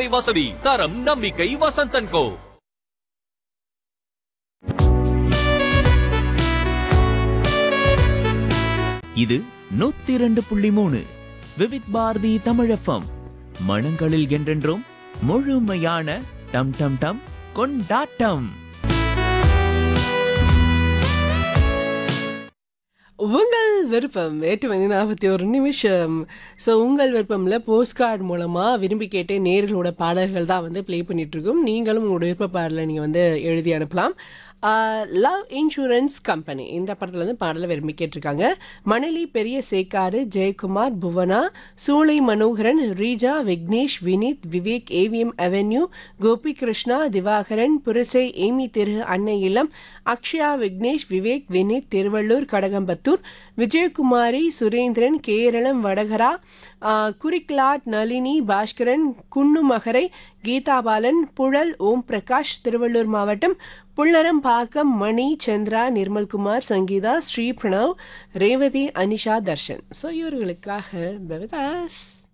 EMI வசதி தரம் நம்பிக்கை வசந்தன் கோ இது நூத்தி இரண்டு புள்ளி மூணு விவித் பாரதி தமிழஃபம் மனங்களில் என்றென்றும் முழுமையான டம் டம் டம் கொண்டாட்டம் உங்கள் விருப்பம் எட்டு மணி நாற்பத்தி ஒரு நிமிஷம் ஸோ உங்கள் விருப்பம்ல போஸ்ட் கார்டு மூலமாக விரும்பி கேட்டு நேர்களோட பாடல்கள் தான் வந்து ப்ளே பண்ணிட்டு இருக்கோம் நீங்களும் உங்களோட விருப்ப பாடலை நீங்கள் வந்து எழுதி அனுப்பலாம் லவ் இன்சூரன்ஸ் கம்பெனி இந்த படத்துல இருந்து பாடலை விரும்பி கேட்டிருக்காங்க மணலி பெரிய Sekkadu Jayakumar Bhuvana Choolai Manoharan Reeja Vignesh Vineeth Vivek AVM avenue Gopi Krishna Divakaran Purasai Amy Thiru Annai Illam Akshaya Vignesh Vivek Vineet Tiruvallur கடகம்பத்தூர் Vijayakumari Surendran Keralam Vadakara ஆ, குறிக்லாட் நளினி பாஸ்கரன் குன்னுமகரை கீதாபாலன் புழல் ஓம் பிரகாஷ் திருவள்ளூர் மாவட்டம் புள்ளரம்பாக்கம் மணி சந்திரா நிர்மல்குமார் சங்கீதா ஸ்ரீ பிரணவ் ரேவதி அனிஷா தர்ஷன் ஸோ இவர்களுக்காக பவதாஸ்